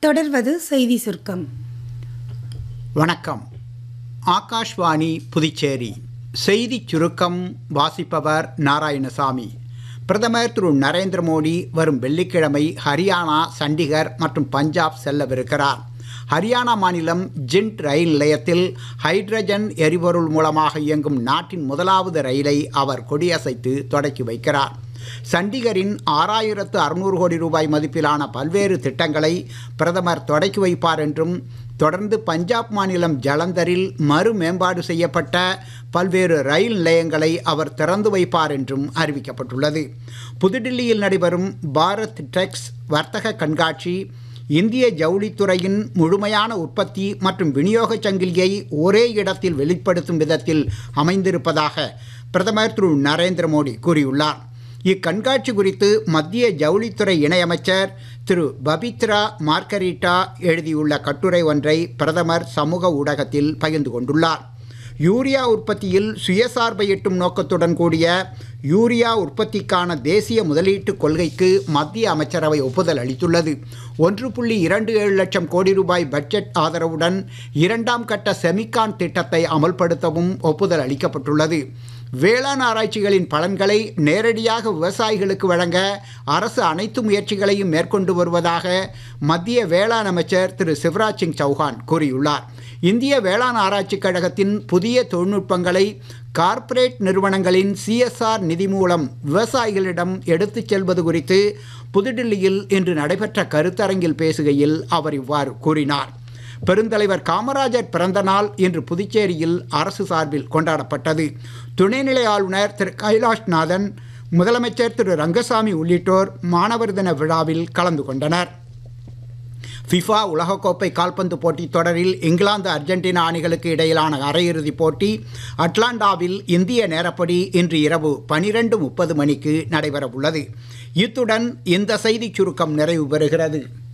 தொடர்வது செய்தி சுருக்கம் வணக்கம் ஆகாஷ்வாணி புதுச்சேரி செய்திச் சுருக்கம் வாசிப்பவர் நாராயணசாமி பிரதமர் திரு நரேந்திர மோடி வரும் வெள்ளிக்கிழமை ஹரியானா சண்டிகர் மற்றும் பஞ்சாப் செல்லவிருக்கிறார் ஹரியானா மாநிலம் ஜிண்ட் ரயில் நிலையத்தில் ஹைட்ரஜன் எரிபொருள் மூலமாக இயங்கும் நாட்டின் முதலாவது ரயிலை அவர் கொடியசைத்து தொடக்கி வைக்கிறார் சண்டிகரின் ஆறாயிரத்து அறுநூறு கோடி ரூபாய் மதிப்பிலான பல்வேறு திட்டங்களை பிரதமர் தொடக்கி வைப்பார் என்றும் தொடர்ந்து பஞ்சாப் மாநிலம் ஜலந்தரில் மறு மேம்பாடு செய்யப்பட்ட பல்வேறு ரயில் நிலையங்களை அவர் திறந்து வைப்பார் என்றும் அறிவிக்கப்பட்டுள்ளது புதுடில்லியில் நடைபெறும் பாரத் டெக்ஸ் வர்த்தக கண்காட்சி இந்திய ஜவுளித்துறையின் முழுமையான உற்பத்தி மற்றும் விநியோகச் சங்கிலியை ஒரே இடத்தில் வெளிப்படுத்தும் விதத்தில் அமைந்திருப்பதாக பிரதமர் திரு நரேந்திர மோடி கூறியுள்ளார் இக்கண்காட்சி குறித்து மத்திய ஜவுளித்துறை இணையமைச்சர் திரு பபித்ரா மார்கரிட்டா எழுதியுள்ள கட்டுரை ஒன்றை பிரதமர் சமூக ஊடகத்தில் பகிர்ந்து கொண்டுள்ளார் யூரியா உற்பத்தியில் சுயசார்பை எட்டும் நோக்கத்துடன் கூடிய யூரியா உற்பத்திக்கான தேசிய முதலீட்டு கொள்கைக்கு மத்திய அமைச்சரவை ஒப்புதல் அளித்துள்ளது ஒன்று புள்ளி இரண்டு ஏழு லட்சம் கோடி ரூபாய் பட்ஜெட் ஆதரவுடன் இரண்டாம் கட்ட செமிகான் திட்டத்தை அமல்படுத்தவும் ஒப்புதல் அளிக்கப்பட்டுள்ளது வேளாண் ஆராய்ச்சிகளின் பலன்களை நேரடியாக விவசாயிகளுக்கு வழங்க அரசு அனைத்து முயற்சிகளையும் மேற்கொண்டு வருவதாக மத்திய வேளாண் அமைச்சர் திரு சிவராஜ் சிங் சௌஹான் கூறியுள்ளார் இந்திய வேளாண் ஆராய்ச்சிக் கழகத்தின் புதிய தொழில்நுட்பங்களை கார்ப்பரேட் நிறுவனங்களின் சிஎஸ்ஆர் நிதி மூலம் விவசாயிகளிடம் எடுத்துச் செல்வது குறித்து புதுடில்லியில் இன்று நடைபெற்ற கருத்தரங்கில் பேசுகையில் அவர் இவ்வாறு கூறினார் பெருந்தலைவர் காமராஜர் பிறந்த நாள் இன்று புதுச்சேரியில் அரசு சார்பில் கொண்டாடப்பட்டது துணைநிலை ஆளுநர் திரு கைலாஷ்நாதன் முதலமைச்சர் திரு ரங்கசாமி உள்ளிட்டோர் மாணவர் தின விழாவில் கலந்து கொண்டனர் ஃபிஃபா உலகக்கோப்பை கால்பந்து போட்டித் தொடரில் இங்கிலாந்து அர்ஜென்டினா அணிகளுக்கு இடையிலான அரையிறுதிப் போட்டி அட்லாண்டாவில் இந்திய நேரப்படி இன்று இரவு பனிரெண்டு முப்பது மணிக்கு நடைபெறவுள்ளது இத்துடன் இந்த செய்திச் சுருக்கம் நிறைவு பெறுகிறது